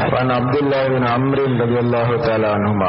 وعن عبد الله بن عمرو رضي الله تعالى عنهما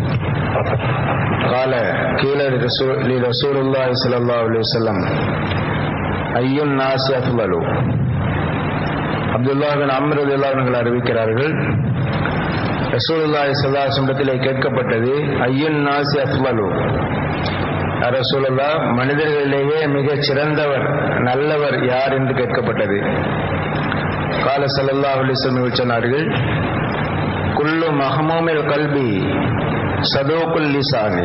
قال قيل لرسول, لرسول الله صلى الله عليه وسلم أي الناس أفضل அப்துல்லா பின் அம்ர் அவர்கள் அறிவிக்கிறார்கள் ரசூலுல்லாஹி ஸல்லல்லாஹு அலைஹி வஸல்லத்திலே கேட்கப்பட்டது ஐயுன் நாசி அஃலலு ரசூலுல்லாஹ் மனிதர்களிலேயே மிகச் சிறந்தவர் நல்லவர் யார் என்று கேட்கப்பட்டது கால ஸல்லல்லாஹு அலைஹி வஸல்லம் சொன்னார்கள் குல்லு மஹமூமில் கல்பி சதூகுல் லிசானி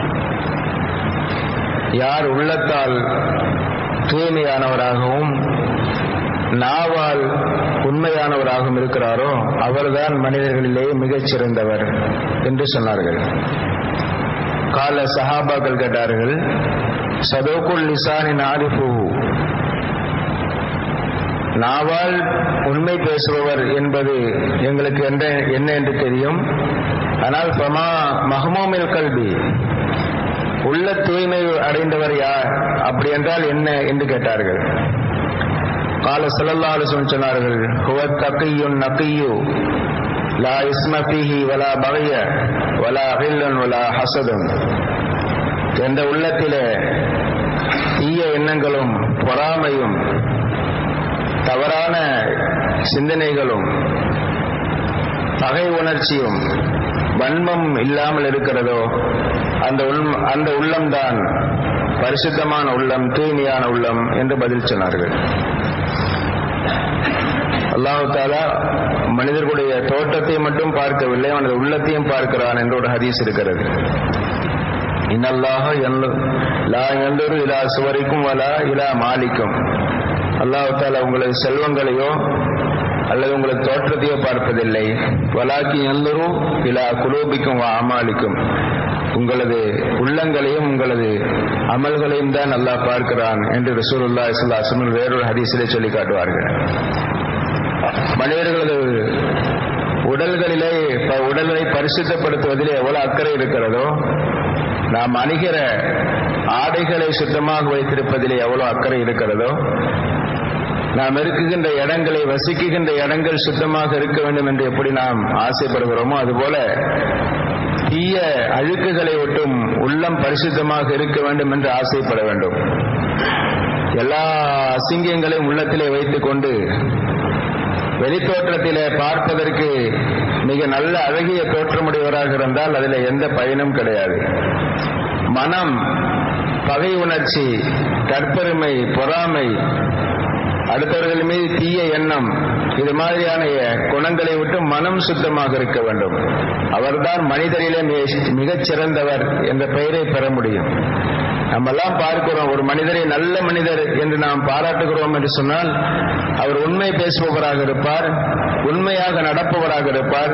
யார் உள்ளத்தால் தூய்மையானவராகவும் நாவால் உண்மையானவராகவும் இருக்கிறாரோ அவர்தான் மனிதர்களிலேயே மிகச் சிறந்தவர் என்று சொன்னார்கள் கால சஹாபாக்கள் கேட்டார்கள் சதோக்குல் லிசானின் ஆரிஃபு நாவால் உண்மை பேசுபவர் என்பது எங்களுக்கு என்ன என்ன என்று தெரியும் ஆனால் பமா மஹமூமில் கல்வி உள்ள தூய்மை அடைந்தவர் யார் அப்படி என்றால் என்ன என்று கேட்டார்கள் கால சல்லல்லா அலுவலம் சொன்னார்கள் ஹுவ தக்கியுன் நக்கியு லா இஸ்ம ஃபீஹி வலா பகைய வலா அகில்லன் வலா ஹசதும் என்ற உள்ளத்திலே தீய எண்ணங்களும் பொறாமையும் தவறான சிந்தனைகளும் பகை உணர்ச்சியும் வன்மம் இல்லாமல் இருக்கிறதோ அந்த உள் அந்த உள்ளம்தான் பரிசுத்தமான உள்ளம் தூய்மையான உள்ளம் என்று பதில் சொன்னார்கள் அல்லாஹு தாலா மனிதர்களுடைய தோட்டத்தை மட்டும் பார்க்கவில்லை அவனது உள்ளத்தையும் பார்க்கிறான் என்று ஒரு ஹதீஸ் இருக்கிறது இன்னல்லாக லா எல்லொரு இலா சுவரிக்கும் வலா இலா மாலிக்கும் அல்லாஹு தாலா உங்களது செல்வங்களையோ அல்லது உங்களது தோற்றத்தையோ பார்ப்பதில்லை வலாக்கி எல்லோரும் இலா குலோபிக்கும் அமாலிக்கும் உங்களது உள்ளங்களையும் உங்களது அமல்களையும் தான் அல்லாஹ் பார்க்கிறான் என்று ரசூலுல்லா இஸ்லாசம் வேறொரு ஹதீஸிலே சொல்லி காட்டுவார்கள் மனிதர்களது உடல்களிலே உடல்களை பரிசுத்தப்படுத்துவதிலே எவ்வளவு அக்கறை இருக்கிறதோ நாம் அணுகிற ஆடைகளை சுத்தமாக வைத்திருப்பதிலே எவ்வளவு அக்கறை இருக்கிறதோ நாம் இருக்குகின்ற இடங்களை வசிக்குகின்ற இடங்கள் சுத்தமாக இருக்க வேண்டும் என்று எப்படி நாம் ஆசைப்படுகிறோமோ அதுபோல தீய அழுக்குகளை ஒட்டும் உள்ளம் பரிசுத்தமாக இருக்க வேண்டும் என்று ஆசைப்பட வேண்டும் எல்லா அசிங்கங்களையும் உள்ளத்திலே வைத்துக் கொண்டு வெளித்தோற்றத்திலே பார்ப்பதற்கு மிக நல்ல அழகிய தோற்றமுடையவராக இருந்தால் அதில் எந்த பயனும் கிடையாது மனம் பகை உணர்ச்சி தற்பெருமை பொறாமை அடுத்தவர்கள் மீது தீய எண்ணம் இது மாதிரியான குணங்களை விட்டு மனம் சுத்தமாக இருக்க வேண்டும் அவர்தான் மனிதரிலே மிகச் சிறந்தவர் என்ற பெயரை பெற முடியும் நம்ம எல்லாம் பார்க்கிறோம் ஒரு மனிதரை நல்ல மனிதர் என்று நாம் பாராட்டுகிறோம் என்று சொன்னால் அவர் உண்மை பேசுபவராக இருப்பார் உண்மையாக நடப்பவராக இருப்பார்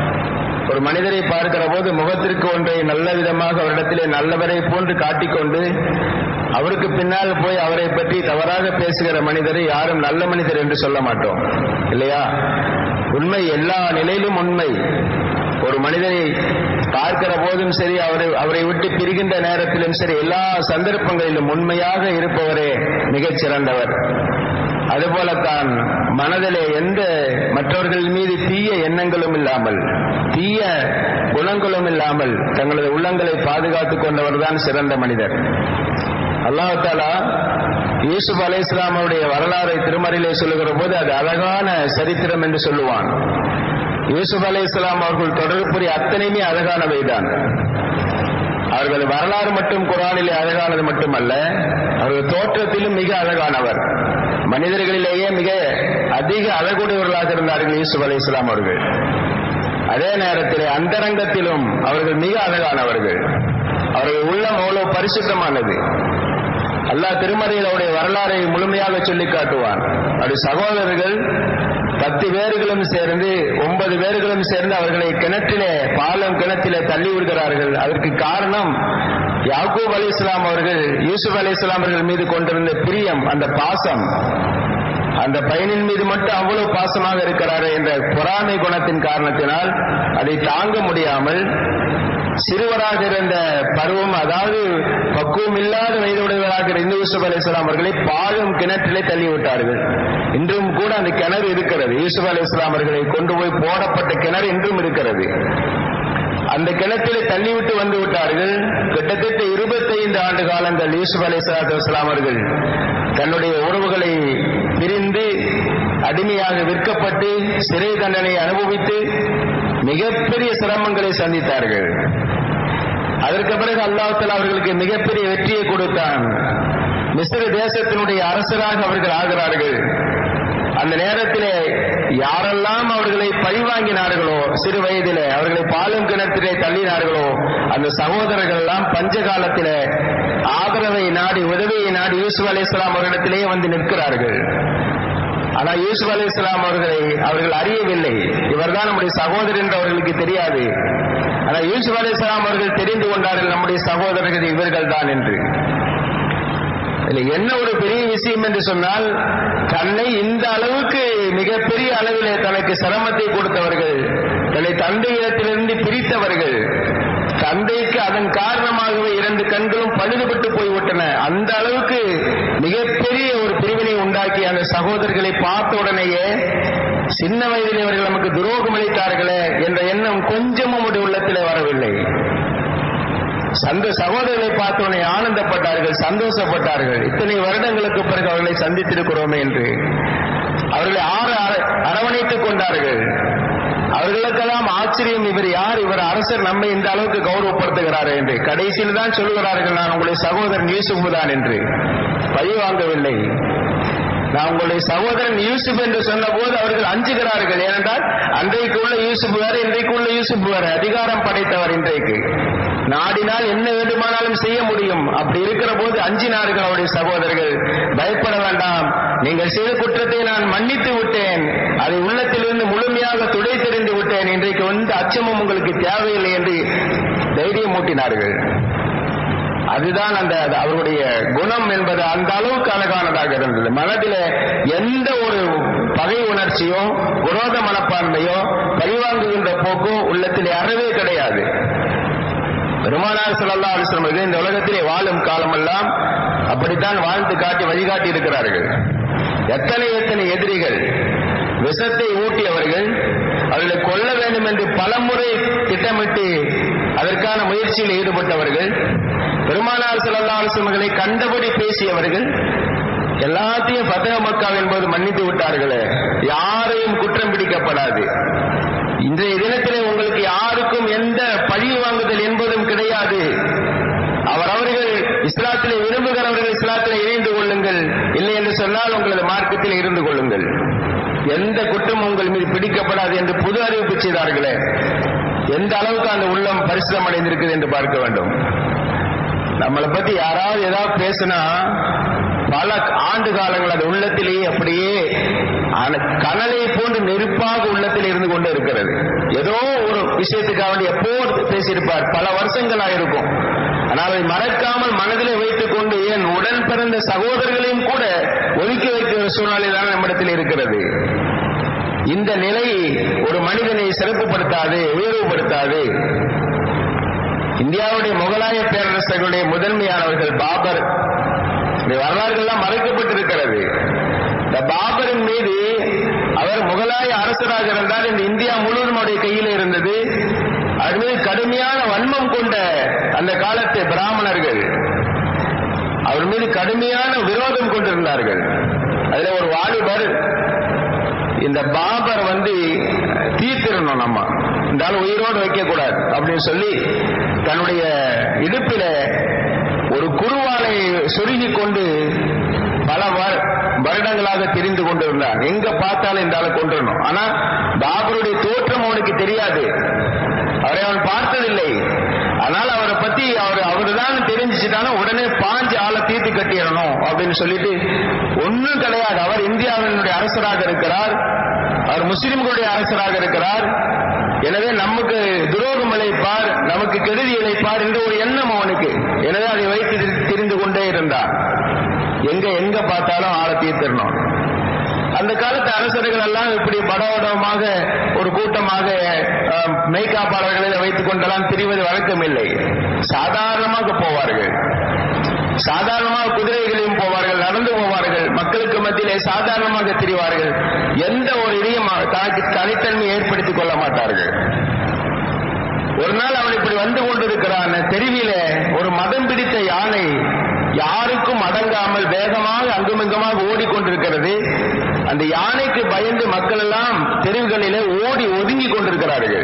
ஒரு மனிதரை பார்க்கிற போது முகத்திற்கு ஒன்றை நல்ல விதமாக அவரிடத்திலே நல்லவரை போன்று காட்டிக்கொண்டு அவருக்கு பின்னால் போய் அவரை பற்றி தவறாக பேசுகிற மனிதரை யாரும் நல்ல மனிதர் என்று சொல்ல மாட்டோம் இல்லையா உண்மை எல்லா நிலையிலும் உண்மை ஒரு மனிதனை பார்க்கிற போதும் சரி அவரை அவரை விட்டு பிரிகின்ற நேரத்திலும் சரி எல்லா சந்தர்ப்பங்களிலும் உண்மையாக இருப்பவரே மிகச் சிறந்தவர் அதுபோலத்தான் மனதிலே எந்த மற்றவர்கள் மீது தீய எண்ணங்களும் இல்லாமல் தீய குணங்களும் இல்லாமல் தங்களது உள்ளங்களை பாதுகாத்துக் கொண்டவர் தான் சிறந்த மனிதர் அல்லாஹாலா யூசுப் அலை இஸ்லாமுடைய வரலாறை திருமறையிலே சொல்லுகிற போது அது அழகான சரித்திரம் என்று சொல்லுவான் யூசுப் அலை இஸ்லாம் அவர்கள் தொடர்புரிய அத்தனையுமே அழகானவைதான் அவர்கள் வரலாறு மட்டும் குரானிலே அழகானது மட்டுமல்ல அவர்கள் தோற்றத்திலும் மிக அழகானவர் மனிதர்களிலேயே மிக அதிக அழகுடையவர்களாக இருந்தார்கள் யூசுப் அலை இஸ்லாம் அவர்கள் அதே நேரத்தில் அந்தரங்கத்திலும் அவர்கள் மிக அழகானவர்கள் அவர்கள் உள்ளம் அவ்வளவு பரிசுத்தமானது அல்லாஹ் திருமறையில் அவருடைய வரலாறை முழுமையாக சொல்லி காட்டுவான் அவருடைய சகோதரர்கள் பத்து பேர்களும் சேர்ந்து ஒன்பது பேர்களும் சேர்ந்து அவர்களை கிணற்றிலே பாலம் கிணற்றிலே தள்ளி விடுகிறார்கள் அதற்கு காரணம் யாக்கூப் அலி இஸ்லாம் அவர்கள் யூசுப் அலி இஸ்லாம் அவர்கள் மீது கொண்டிருந்த பிரியம் அந்த பாசம் அந்த பையனின் மீது மட்டும் அவ்வளவு பாசமாக இருக்கிறாரே என்ற பொறாமை குணத்தின் காரணத்தினால் அதை தாங்க முடியாமல் சிறுவராக இருந்த பருவம் அதாவது பக்குவம் இல்லாத வயதுடையவராக இருந்த யூசுப் அலி இஸ்லாம் அவர்களை பாழும் கிணற்றிலே தள்ளிவிட்டார்கள் இன்றும் கூட அந்த கிணறு இருக்கிறது யூசுப் அலி இஸ்லாம் அவர்களை கொண்டு போய் போடப்பட்ட கிணறு இன்றும் இருக்கிறது அந்த கிணற்றிலே தள்ளிவிட்டு வந்து விட்டார்கள் கிட்டத்தட்ட இருபத்தைந்து ஆண்டு காலங்கள் யூசுப் அலி சலாத்து வஸ்லாம் அவர்கள் தன்னுடைய உறவுகளை பிரிந்து அடிமையாக விற்கப்பட்டு சிறை தண்டனை அனுபவித்து மிகப்பெரிய சிரமங்களை சந்தித்தார்கள் அதற்கு பிறகு அல்லாஹால அவர்களுக்கு மிகப்பெரிய வெற்றியை கொடுத்தான் மிஸ்ர தேசத்தினுடைய அரசராக அவர்கள் ஆகிறார்கள் அந்த நேரத்திலே யாரெல்லாம் அவர்களை பழிவாங்கினார்களோ சிறு வயதிலே அவர்களை பாலும் கிணற்றிலே தள்ளினார்களோ அந்த சகோதரர்கள் எல்லாம் பஞ்ச காலத்திலே ஆதரவை நாடி உதவியை நாடி யூசுப் அலி இஸ்லாம் அவர்களிடத்திலே வந்து நிற்கிறார்கள் ஆனா யூசுப் அலி இஸ்லாம் அவர்களை அவர்கள் அறியவில்லை இவர்தான் நம்முடைய சகோதரர் என்று அவர்களுக்கு தெரியாது ஆனா யூசுப் அலி இஸ்லாம் அவர்கள் தெரிந்து கொண்டார்கள் நம்முடைய சகோதரர்கள் இவர்கள் தான் என்று என்ன ஒரு பெரிய விஷயம் என்று சொன்னால் தன்னை இந்த அளவுக்கு மிகப்பெரிய அளவிலே தனக்கு சிரமத்தை கொடுத்தவர்கள் தன்னை தந்தையிடத்திலிருந்து பிரித்தவர்கள் தந்தைக்கு அதன் காரணமாகவே இரண்டு கண்களும் பழுதுபட்டு போய்விட்டன அந்த அளவுக்கு மிகப்பெரிய ஒரு பிரிவினை உண்டாக்கி அந்த சகோதரர்களை பார்த்த உடனேயே சின்ன வயதில் இவர்கள் நமக்கு துரோகம் அளித்தார்களே என்ற எண்ணம் கொஞ்சமும் உடைய உள்ளத்திலே வரவில்லை சந்த சகோதரர்களை பார்த்தோன்னே ஆனந்தப்பட்டார்கள் சந்தோஷப்பட்டார்கள் இத்தனை வருடங்களுக்கு பிறகு அவர்களை சந்தித்திருக்கிறோமே என்று அவர்களை ஆறு அரவணைத்துக் கொண்டார்கள் அவர்களுக்கெல்லாம் ஆச்சரியம் இவர் யார் இவர் அரசர் நம்மை இந்த அளவுக்கு கௌரவப்படுத்துகிறார் என்று கடைசியில் தான் சொல்லுகிறார்கள் நான் உங்களுடைய சகோதரன் யூசுப் தான் என்று பழி வாங்கவில்லை நான் உங்களுடைய சகோதரன் யூசுப் என்று சொன்ன போது அவர்கள் அஞ்சுகிறார்கள் ஏனென்றால் அன்றைக்கு உள்ள யூசுப் வேறு இன்றைக்கு உள்ள யூசுப் வேறு அதிகாரம் படைத்தவர் இன்றைக்கு நாடினால் என்ன வேண்டுமானாலும் செய்ய முடியும் அப்படி இருக்கிற போது அஞ்சினார்கள் அவருடைய சகோதரர்கள் பயப்பட வேண்டாம் நீங்கள் செய்த குற்றத்தை நான் மன்னித்து விட்டேன் அதை உள்ளத்திலிருந்து முழுமையாக துடை தெரிந்து விட்டேன் இன்றைக்கு வந்து அச்சமும் உங்களுக்கு தேவையில்லை என்று தைரியம் மூட்டினார்கள் அதுதான் அந்த அவருடைய குணம் என்பது அந்த அளவுக்கு அழகானதாக இருந்தது மனதில எந்த ஒரு பகை உணர்ச்சியோ விரோத மனப்பான்மையோ பழிவாங்குகின்ற போக்கோ உள்ளத்திலே அறவே கிடையாது பெருமானார் சொல்லல்லா அலிஸ்லமர்கள் இந்த உலகத்திலே வாழும் காலமெல்லாம் அப்படித்தான் வாழ்ந்து காட்டி வழிகாட்டி இருக்கிறார்கள் எத்தனை எத்தனை எதிரிகள் விஷத்தை ஊட்டியவர்கள் அவர்களை கொல்ல வேண்டும் என்று பலமுறை திட்டமிட்டு அதற்கான முயற்சியில் ஈடுபட்டவர்கள் பெருமானார் செல்லல்லா அலிஸ்லமர்களை கண்டபடி பேசியவர்கள் எல்லாத்தையும் ஃபதக மக்கா என்பது மன்னித்து விட்டார்களே யாரையும் குற்றம் பிடிக்கப்படாது இன்றைய தினத்திலே உங்களுக்கு யாருக்கும் எந்த பழி வாங்குதல் என்பதும் கிடையாது அவர் அவர்கள் இஸ்லாத்திலே விரும்புகிறவர்கள் இஸ்லாத்திலே இணைந்து கொள்ளுங்கள் இல்லை என்று சொன்னால் உங்களது மார்க்கத்தில் இருந்து கொள்ளுங்கள் எந்த குற்றம் உங்கள் மீது பிடிக்கப்படாது என்று புது அறிவிப்பு செய்தார்களே எந்த அளவுக்கு அந்த உள்ளம் பரிசுரம் அடைந்திருக்குது என்று பார்க்க வேண்டும் நம்மளை பத்தி யாராவது ஏதாவது பேசினா பல ஆண்டு காலங்கள் அது உள்ளத்திலேயே அப்படியே கனலை போன்று நெருப்பாக உள்ளத்தில் இருந்து கொண்டு இருக்கிறது ஏதோ ஒரு விஷயத்துக்காக வேண்டி எப்போ பேசியிருப்பார் பல வருஷங்களாக இருக்கும் ஆனால் அதை மறக்காமல் மனதிலே வைத்துக் கொண்டு ஏன் உடன் பிறந்த சகோதரர்களையும் கூட ஒதுக்கி வைக்கிற சூழ்நிலை தான் நம்மிடத்தில் இருக்கிறது இந்த நிலை ஒரு மனிதனை சிறப்புப்படுத்தாது உயர்வுபடுத்தாது இந்தியாவுடைய முகலாய பேரரசர்களுடைய முதன்மையானவர்கள் பாபர் இந்த வரலாறுகள்லாம் மறைக்கப்பட்டிருக்கிறது இந்த பாபரின் மீது அவர் முகலாய அரசராக இருந்தால் இந்த இந்தியா முழுவதும் அவருடைய கையில் இருந்தது அது மீது கடுமையான வன்மம் கொண்ட அந்த காலத்து பிராமணர்கள் அவர் மீது கடுமையான விரோதம் கொண்டிருந்தார்கள் அதுல ஒரு வாலிபர் இந்த பாபர் வந்து தீர்த்திடணும் நம்ம இந்த ஆள் உயிரோடு வைக்க கூடாது அப்படின்னு சொல்லி தன்னுடைய இடுப்பில ஒரு குருவாலை சொருகி கொண்டு பல வருடங்களாக தெரிந்து கொண்டிருந்தார் எங்க பார்த்தாலும் இந்த ஆளை கொண்டுடணும் ஆனா பாபருடைய தோற்றம் அவனுக்கு தெரியாது அவரை அவன் பார்த்ததில்லை ஆனால் அவரை பத்தி அவர் அவர் தான் தெரிஞ்சுட்டாலும் உடனே பாஞ்சு ஆளை தீர்த்து கட்டிடணும் அப்படின்னு சொல்லிட்டு ஒன்றும் கிடையாது அவர் இந்தியாவினுடைய அரசராக இருக்கிறார் அவர் முஸ்லிம்களுடைய அரசராக இருக்கிறார் எனவே நமக்கு துரோகம் இழைப்பார் நமக்கு கெடுதி இழைப்பார் என்ற ஒரு எண்ணம் அவனுக்கு எனவே அதை வைத்து தெரிந்து கொண்டே இருந்தார் எங்க எங்க பார்த்தாலும் ஆளை தீர்த்திடணும் அந்த காலத்து அரசர்கள் எல்லாம் இப்படி படவடமாக ஒரு கூட்டமாக அஹ், மெய்காப்பாளர்களை வைத்துக் கொண்டெல்லாம் திரிவது வழக்கம் இல்லை சாதாரணமாக போவார்கள் சாதாரணமாக குதிரைகளையும் போவார்கள் நடந்து போவார்கள் மக்களுக்கு மத்தியிலே சாதாரணமாக திரிவார்கள் எந்த ஒரு இதையும் தனக்கு தனித்தன்மை ஏற்படுத்திக் கொள்ள மாட்டார்கள் ஒரு நாள் அவன் இப்படி வந்து கொண்டிருக்கிறான் தெருவில ஒரு மதம் பிடித்த யானை யாருக்கும் அடங்காமல் வேகமாக அங்குமிங்குமாக ஓடிக்கொண்டிருக்கிறது அந்த யானைக்கு பயந்து மக்கள் எல்லாம் தெருவுகளிலே ஓடி ஒதுங்கி கொண்டிருக்கிறார்கள்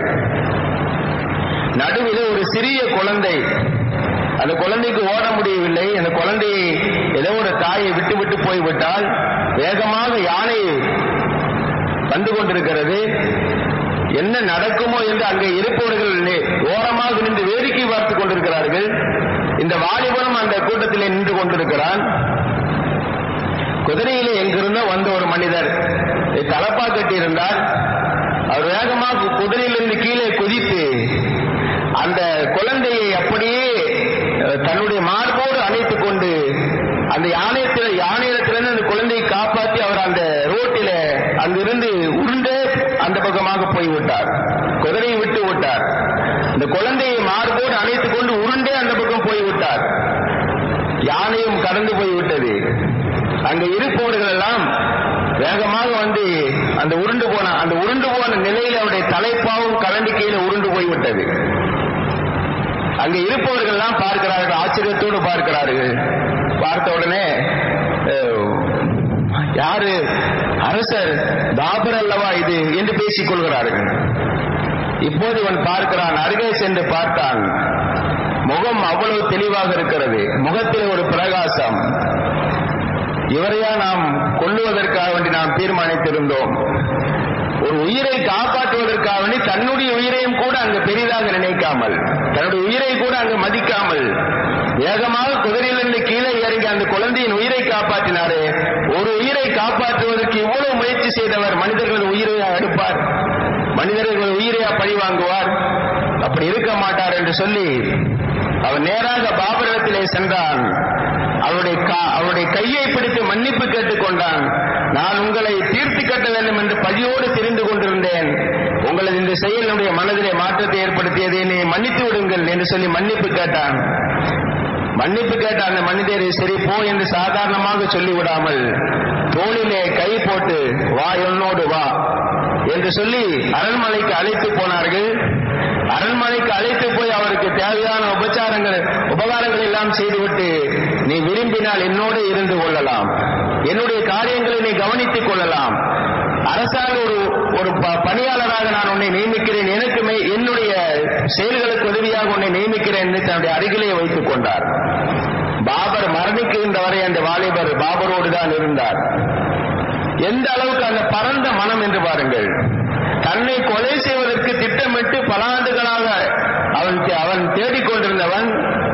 நடுவில் ஒரு சிறிய குழந்தை அந்த குழந்தைக்கு ஓட முடியவில்லை அந்த குழந்தையை ஏதோ ஒரு தாயை விட்டு விட்டு போய்விட்டால் வேகமாக யானை வந்து கொண்டிருக்கிறது என்ன நடக்குமோ என்று அங்கே இருப்பவர்கள் நே- ஓரமாக நின்று வேடிக்கை பார்த்துக் கொண்டிருக்கிறார்கள் இந்த வாலிபனும் அந்த கூட்டத்திலே நின்று கொண்டிருக்கிறான் குதிரையிலே எங்கிருந்தோ வந்த ஒரு மனிதர் தலப்பா கட்டியிருந்தார் அவர் வேகமாக குதிரையிலிருந்து கீழே குதித்து அந்த குழந்தையை அப்படியே அஹ், தன்னுடைய மார்போடு அணைத்துக் கொண்டு அந்த யானையத்தில் யானையிடத்திலிருந்து அந்த குழந்தையை காப்பாற்றி அவர் அந்த ரோட்டில அங்கிருந்து உருண்டே அந்த பக்கமாக போய்விட்டார் குதிரையை விட்டு விட்டார் இந்த குழந்தையை மார்போடு அணைத்துக் கொண்டு உருண்டே அந்த பக்கம் போய்விட்டார் யானையும் கடந்து போய்விட்டது அங்க இருப்பவர்கள் எல்லாம் வேகமாக வந்து அந்த உருண்டு போன அந்த உருண்டு போன நிலையில் அவருடைய தலைப்பாவும் கலண்டு கீழே உருண்டு போய்விட்டது அங்க இருப்பவர்கள் எல்லாம் பார்க்கிறார்கள் ஆச்சரியத்தோடு பார்க்கிறார்கள் பார்த்த உடனே அஹ், யாரு அரசர் தாபர் அல்லவா இது என்று பேசிக் கொள்கிறார்கள் இப்போது இவன் பார்க்கிறான் அருகே சென்று பார்த்தான் முகம் அவ்வளவு தெளிவாக இருக்கிறது முகத்தில் ஒரு பிரகாசம் இவரையா நாம் கொல்லுவதற்காக வேண்டி நாம் தீர்மானித்திருந்தோம் ஒரு உயிரை காப்பாற்றுவதற்காக வேண்டி தன்னுடைய உயிரையும் கூட அங்கு பெரிதாக நினைக்காமல் தன்னுடைய உயிரை கூட அங்கு மதிக்காமல் வேகமாக குதிரையிலிருந்து கீழே இறங்கி அந்த குழந்தையின் உயிரை காப்பாற்றினாரே ஒரு உயிரை காப்பாற்றுவதற்கு இவ்வளவு முயற்சி செய்தவர் மனிதர்கள் உயிரை எடுப்பார் மனிதர்கள் உயிரையா பழி வாங்குவார் அப்படி இருக்க மாட்டார் என்று சொல்லி அவன் நேராக பாபரிடத்திலே சென்றான் அவருடைய கா- அவருடைய கையை பிடித்து மன்னிப்பு கேட்டுக்கொண்டான் நான் உங்களை தீர்த்து கட்ட வேண்டும் என்று பழியோடு தெரிந்து கொண்டிருந்தேன் உங்களது இந்த செயல் என்னுடைய மனதிலே மாற்றத்தை ஏற்படுத்தியதை என்னை மன்னித்து விடுங்கள் என்று சொல்லி மன்னிப்பு கேட்டான் மன்னிப்பு கேட்ட அந்த மனிதரை சரி போ என்று சாதாரணமாக சொல்லிவிடாமல் தோளிலே கை போட்டு வா என்னோடு வா என்று சொல்லி அரண்மனைக்கு அழைத்து போனார்கள் அரண்மனைக்கு அழைத்து போய் அவருக்கு தேவையான உபச்சாரங்கள் உபகாரங்கள் எல்லாம் செய்துவிட்டு நீ விரும்பினால் என்னோடு இருந்து கொள்ளலாம் என்னுடைய காரியங்களை நீ கவனித்துக் கொள்ளலாம் அரசாங்க ஒரு ஒரு ப- பணியாளராக நான் உன்னை நியமிக்கிறேன் எனக்கு மே- என்னுடைய செயல்களுக்கு உதவியாக உன்னை நியமிக்கிறேன் என்று தன்னுடைய அருகிலே வைத்துக் கொண்டார் பாபர் மரணிக்கின்ற வரை அந்த வாலிபர் பாபரோடு தான் இருந்தார் எந்த அளவுக்கு அந்த பரந்த மனம் என்று பாருங்கள் தன்னை கொலை செய்வதற்கு திட்டமிட்டு பல ஆண்டுகளாக அவன் அவன் தேடிக்கொண்டிருந்தவன்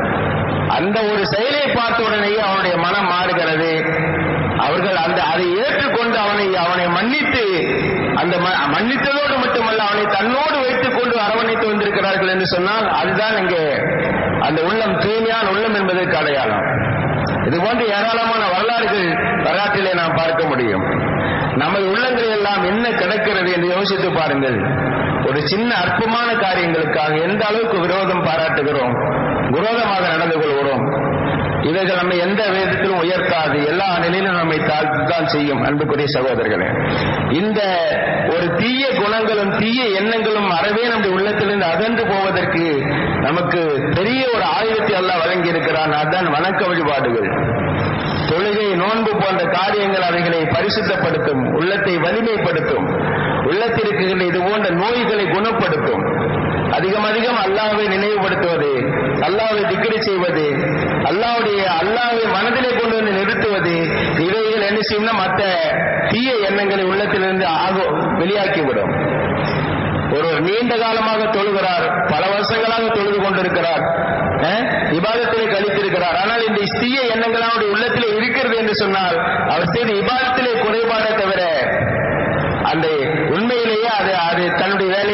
அந்த ஒரு செயலை பார்த்த உடனேயே அவனுடைய மனம் மாறுகிறது அவர்கள் அந்த அதை ஏற்றுக்கொண்டு அவனை அவனை மன்னித்து அந்த ம- மன்னித்ததோடு மட்டுமல்ல அவனை தன்னோடு வைத்துக் கொண்டு அரவணைத்து வந்திருக்கிறார்கள் என்று சொன்னால் அதுதான் இங்கே அந்த உள்ளம் தூய்மையான உள்ளம் என்பதற்கு அடையாளம் இது போன்ற ஏராளமான வரலாறுகள் வரலாற்றிலே நாம் பார்க்க முடியும் நமது உள்ளங்கள் எல்லாம் என்ன கிடக்கிறது என்று யோசித்து பாருங்கள் ஒரு சின்ன அற்பமான காரியங்களுக்காக எந்த அளவுக்கு விரோதம் பாராட்டுகிறோம் விரோதமாக நடந்து கொள்கிறோம் இவைகள் நம்மை எந்த விதத்திலும் உயர்த்தாது எல்லா நிலையிலும் நம்மை தாழ்த்துதான் செய்யும் அன்புக்குரிய சகோதரர்களே இந்த ஒரு தீய குணங்களும் தீய எண்ணங்களும் அறவே நம்முடைய உள்ளத்திலிருந்து அகன்று போவதற்கு நமக்கு பெரிய ஒரு ஆயுதத்தை எல்லாம் வழங்கி இருக்கிறான் அதுதான் வணக்க வழிபாடுகள் தொழுகை நோன்பு போன்ற காரியங்கள் அவைகளை பரிசுத்தப்படுத்தும் உள்ளத்தை வலிமைப்படுத்தும் உள்ளத்தில் இருக்கின்ற இது போன்ற நோய்களை குணப்படுத்தும் அதிகம் அதிகம் அல்லாஹ்வை நினைவுபடுத்துவது அல்லாஹ்வை திக்ரி செய்வது அல்லாஹ்வுடைய அல்லாஹ்வை மனதிலே கொண்டு வந்து நிறுத்துவது இவைகள் என்ன செய்யும்னா மற்ற தீய எண்ணங்களை உள்ளத்திலிருந்து ஆக வெளியாக்கிவிடும் ஒருவர் நீண்ட காலமாக தொழுகிறார் பல வருஷங்களாக தொழுது கொண்டிருக்கிறார் அஹ், இபாதத்திலே கழித்திருக்கிறார் ஆனால் இந்த தீய எண்ணங்கள் அவருடைய உள்ளத்திலே இருக்கிறது என்று சொன்னால் அவர் செய்த இபாதத்திலே குறைபாடே தவிர அந்த உண்மையிலேயே அது அது தன்னுடைய வேலையை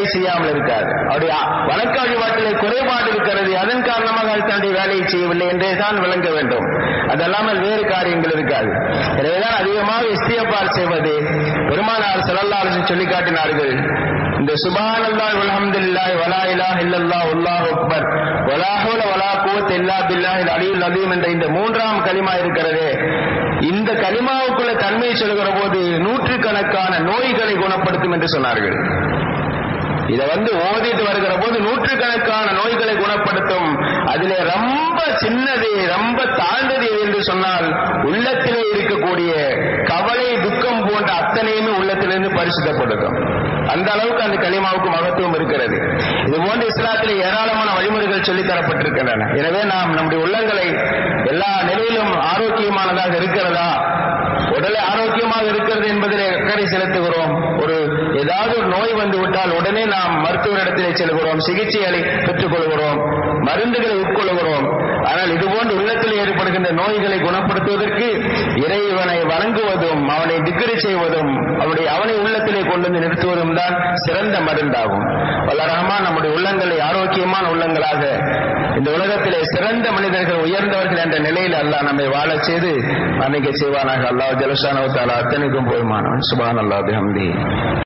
செய்யாமல் இருக்காது அவருடைய வழக்க வழிபாட்டிலே குறைபாடு இருக்கிறது அதன் காரணமாக அது தன்னுடைய வேலையை செய்யவில்லை என்றே தான் விளங்க வேண்டும் அதல்லாமல் வேறு காரியங்கள் இருக்காது எனவேதான் அதிகமாக இஸ்தியப்பால் செய்வது பெருமானார் செல்லல்லாலும் சொல்லி காட்டினார்கள் இந்த சுபான் அல்லாஹ் அல்ஹம்துலில்லாஹ் வலா இலாஹ இல்லல்லாஹ் அல்லாஹ் அக்பர் வலா ஹவுல வலா குவத்த இல்லா பில்லாஹில் அலியுல் அதீம் என்ற இந்த மூன்றாம் கலிமா இருக்கிறதே இந்த கலிமாவுக்குள்ள தன்மையை சொல்கிற போது நூற்றுக்கணக்கான நோய்களை குணப்படுத்தும் என்று சொன்னார்கள் இதை வந்து ஓதிட்டு வருகிற போது நூற்றுக்கணக்கான நோய்களை குணப்படுத்தும் அதிலே ரொம்ப சின்னது ரொம்ப தாழ்ந்தது என்று சொன்னால் உள்ளத்திலே இருக்கக்கூடிய கவலை துக்கம் போன்ற அத்தனையுமே உள்ளத்திலிருந்து பரிசுத்தப்படுத்தும் அந்த அளவுக்கு அந்த களிமாவுக்கு மகத்துவம் இருக்கிறது இது போன்ற இஸ்லாத்திலே ஏராளமான வழிமுறைகள் சொல்லித் தரப்பட்டிருக்கின்றன எனவே நாம் நம்முடைய உள்ளங்களை எல்லா நிலையிலும் ஆரோக்கியமானதாக இருக்கிறதா உடலை ஆரோக்கியமாக இருக்கிறது என்பதிலே அக்கறை செலுத்துகிறோம் ஒரு ஏதாவது ஒரு நோய் வந்து விட்டால் உடனே நாம் மருத்துவரிடத்திலே செல்கிறோம் சிகிச்சைகளை பெற்றுக் கொள்கிறோம் மருந்துகளை உட்கொள்கிறோம் ஆனால் இதுபோன்று உள்ளத்தில் ஏற்படுகின்ற நோய்களை குணப்படுத்துவதற்கு இறைவனை வணங்குவதும் அவனை திக்கரி செய்வதும் அவனுடைய அவனை உள்ளத்திலே கொண்டு வந்து நிறுத்துவதும் தான் சிறந்த மருந்தாகும் வல்ல ரஹ்மான் நம்முடைய உள்ளங்களை ஆரோக்கியமான உள்ளங்களாக இந்த உலகத்திலே சிறந்த மனிதர்கள் உயர்ந்தவர்கள் என்ற நிலையில் அல்லாஹ் நம்மை வாழச் செய்து மன்னிக்க செய்வானாக அல்லாஹ் ஜலசானவத்தால் அத்தனைக்கும் போய்மானவன் சுபான் அல்லாஹ் ஹம்தி